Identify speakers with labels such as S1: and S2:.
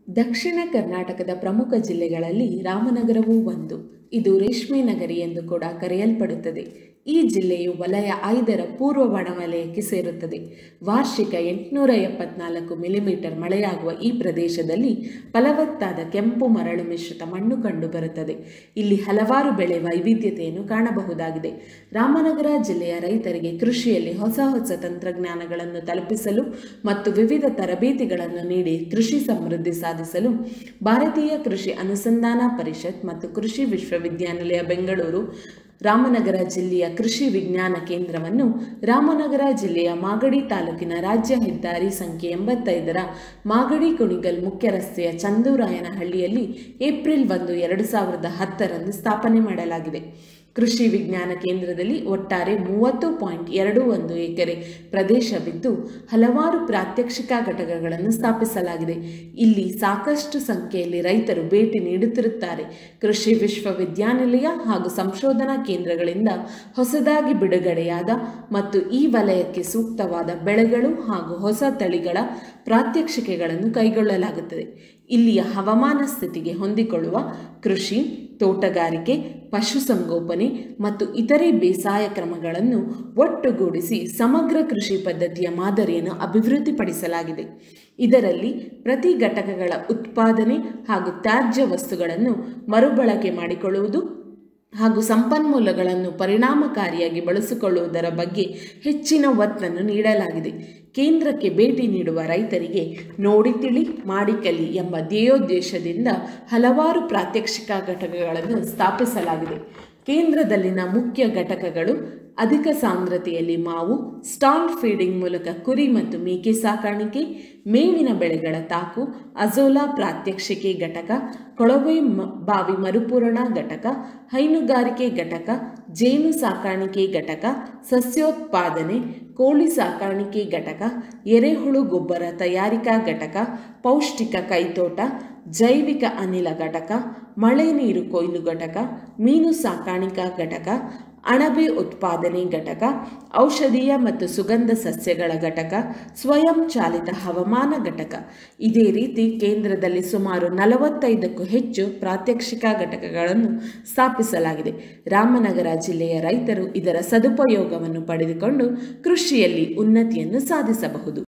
S1: ದಕ್ಷಿಣ ಕರ್ನಾಟಕದ ಪ್ರಮುಖ ಜಿಲ್ಲೆಗಳಲ್ಲಿ ರಾಮನಗರವೂ ಒಂದು ಇದು ರೇಷ್ಮೆ ನಗರಿ ಎಂದು ಕೂಡ ಕರೆಯಲ್ಪಡುತ್ತದೆ ಈ ಜಿಲ್ಲೆಯು ವಲಯ ಐದರ ಪೂರ್ವ ಒಣವಲಯಕ್ಕೆ ಸೇರುತ್ತದೆ ವಾರ್ಷಿಕ ಎಂಟುನೂರ ಎಪ್ಪತ್ನಾಲ್ಕು ಮಿಲಿಮೀಟರ್ ಮಳೆಯಾಗುವ ಈ ಪ್ರದೇಶದಲ್ಲಿ ಫಲವತ್ತಾದ ಕೆಂಪು ಮರಳು ಮಿಶ್ರಿತ ಮಣ್ಣು ಕಂಡುಬರುತ್ತದೆ ಇಲ್ಲಿ ಹಲವಾರು ಬೆಳೆ ವೈವಿಧ್ಯತೆಯನ್ನು ಕಾಣಬಹುದಾಗಿದೆ ರಾಮನಗರ ಜಿಲ್ಲೆಯ ರೈತರಿಗೆ ಕೃಷಿಯಲ್ಲಿ ಹೊಸ ಹೊಸ ತಂತ್ರಜ್ಞಾನಗಳನ್ನು ತಲುಪಿಸಲು ಮತ್ತು ವಿವಿಧ ತರಬೇತಿಗಳನ್ನು ನೀಡಿ ಕೃಷಿ ಸಮೃದ್ಧಿ ಸಾಧಿಸಲು ಭಾರತೀಯ ಕೃಷಿ ಅನುಸಂಧಾನ ಪರಿಷತ್ ಮತ್ತು ಕೃಷಿ ವಿಶ್ವವಿದ್ಯಾನಿಲಯ ಬೆಂಗಳೂರು ರಾಮನಗರ ಜಿಲ್ಲೆಯ ಕೃಷಿ ವಿಜ್ಞಾನ ಕೇಂದ್ರವನ್ನು ರಾಮನಗರ ಜಿಲ್ಲೆಯ ಮಾಗಡಿ ತಾಲೂಕಿನ ರಾಜ್ಯ ಹೆದ್ದಾರಿ ಸಂಖ್ಯೆ ಎಂಬತ್ತೈದರ ಮಾಗಡಿ ಕುಣಿಗಲ್ ಮುಖ್ಯ ರಸ್ತೆಯ ಚಂದೂರಾಯನಹಳ್ಳಿಯಲ್ಲಿ ಏಪ್ರಿಲ್ ಒಂದು ಎರಡು ಸಾವಿರದ ಹತ್ತರಂದು ಸ್ಥಾಪನೆ ಮಾಡಲಾಗಿದೆ ಕೃಷಿ ವಿಜ್ಞಾನ ಕೇಂದ್ರದಲ್ಲಿ ಒಟ್ಟಾರೆ ಮೂವತ್ತು ಪಾಯಿಂಟ್ ಎರಡು ಒಂದು ಎಕರೆ ಪ್ರದೇಶವಿದ್ದು ಹಲವಾರು ಪ್ರಾತ್ಯಕ್ಷಿಕ ಘಟಕಗಳನ್ನು ಸ್ಥಾಪಿಸಲಾಗಿದೆ ಇಲ್ಲಿ ಸಾಕಷ್ಟು ಸಂಖ್ಯೆಯಲ್ಲಿ ರೈತರು ಭೇಟಿ ನೀಡುತ್ತಿರುತ್ತಾರೆ ಕೃಷಿ ವಿಶ್ವವಿದ್ಯಾನಿಲಯ ಹಾಗೂ ಸಂಶೋಧನಾ ಕೇಂದ್ರಗಳಿಂದ ಹೊಸದಾಗಿ ಬಿಡುಗಡೆಯಾದ ಮತ್ತು ಈ ವಲಯಕ್ಕೆ ಸೂಕ್ತವಾದ ಬೆಳೆಗಳು ಹಾಗೂ ಹೊಸ ತಳಿಗಳ ಪ್ರಾತ್ಯಕ್ಷಿಕೆಗಳನ್ನು ಕೈಗೊಳ್ಳಲಾಗುತ್ತದೆ ಇಲ್ಲಿಯ ಹವಾಮಾನ ಸ್ಥಿತಿಗೆ ಹೊಂದಿಕೊಳ್ಳುವ ಕೃಷಿ ತೋಟಗಾರಿಕೆ ಪಶುಸಂಗೋಪನೆ ಮತ್ತು ಇತರೆ ಬೇಸಾಯ ಕ್ರಮಗಳನ್ನು ಒಟ್ಟುಗೂಡಿಸಿ ಸಮಗ್ರ ಕೃಷಿ ಪದ್ಧತಿಯ ಮಾದರಿಯನ್ನು ಅಭಿವೃದ್ಧಿಪಡಿಸಲಾಗಿದೆ ಇದರಲ್ಲಿ ಪ್ರತಿ ಘಟಕಗಳ ಉತ್ಪಾದನೆ ಹಾಗೂ ತ್ಯಾಜ್ಯ ವಸ್ತುಗಳನ್ನು ಮರುಬಳಕೆ ಮಾಡಿಕೊಳ್ಳುವುದು ಹಾಗೂ ಸಂಪನ್ಮೂಲಗಳನ್ನು ಪರಿಣಾಮಕಾರಿಯಾಗಿ ಬಳಸಿಕೊಳ್ಳುವುದರ ಬಗ್ಗೆ ಹೆಚ್ಚಿನ ಒತ್ತನ್ನು ನೀಡಲಾಗಿದೆ ಕೇಂದ್ರಕ್ಕೆ ಭೇಟಿ ನೀಡುವ ರೈತರಿಗೆ ನೋಡಿ ತಿಳಿ ಮಾಡಿಕಲಿ ಎಂಬ ಧ್ಯೇಯೋದ್ದೇಶದಿಂದ ಹಲವಾರು ಪ್ರಾತ್ಯಕ್ಷಿಕ ಘಟಕಗಳನ್ನು ಸ್ಥಾಪಿಸಲಾಗಿದೆ ಕೇಂದ್ರದಲ್ಲಿನ ಮುಖ್ಯ ಘಟಕಗಳು ಅಧಿಕ ಸಾಂದ್ರತೆಯಲ್ಲಿ ಮಾವು ಸ್ಟಾಲ್ ಫೀಡಿಂಗ್ ಮೂಲಕ ಕುರಿ ಮತ್ತು ಮೇಕೆ ಸಾಕಾಣಿಕೆ ಮೇವಿನ ಬೆಳೆಗಳ ತಾಕು ಅಜೋಲಾ ಪ್ರಾತ್ಯಕ್ಷಿಕೆ ಘಟಕ ಕೊಳವೆ ಬಾವಿ ಮರುಪೂರಣ ಘಟಕ ಹೈನುಗಾರಿಕೆ ಘಟಕ ಜೇನು ಸಾಕಾಣಿಕೆ ಘಟಕ ಸಸ್ಯೋತ್ಪಾದನೆ ಕೋಳಿ ಸಾಕಾಣಿಕೆ ಘಟಕ ಎರೆಹುಳು ಗೊಬ್ಬರ ತಯಾರಿಕಾ ಘಟಕ ಪೌಷ್ಟಿಕ ಕೈತೋಟ ಜೈವಿಕ ಅನಿಲ ಘಟಕ ಮಳೆ ನೀರು ಕೊಯ್ಲು ಘಟಕ ಮೀನು ಸಾಕಾಣಿಕಾ ಘಟಕ ಅಣಬೆ ಉತ್ಪಾದನೆ ಘಟಕ ಔಷಧೀಯ ಮತ್ತು ಸುಗಂಧ ಸಸ್ಯಗಳ ಘಟಕ ಸ್ವಯಂ ಚಾಲಿತ ಹವಾಮಾನ ಘಟಕ ಇದೇ ರೀತಿ ಕೇಂದ್ರದಲ್ಲಿ ಸುಮಾರು ನಲವತ್ತೈದಕ್ಕೂ ಹೆಚ್ಚು ಪ್ರಾತ್ಯಕ್ಷಿಕ ಘಟಕಗಳನ್ನು ಸ್ಥಾಪಿಸಲಾಗಿದೆ ರಾಮನಗರ ಜಿಲ್ಲೆಯ ರೈತರು ಇದರ ಸದುಪಯೋಗವನ್ನು ಪಡೆದುಕೊಂಡು ಕೃಷಿಯಲ್ಲಿ ಉನ್ನತಿಯನ್ನು ಸಾಧಿಸಬಹುದು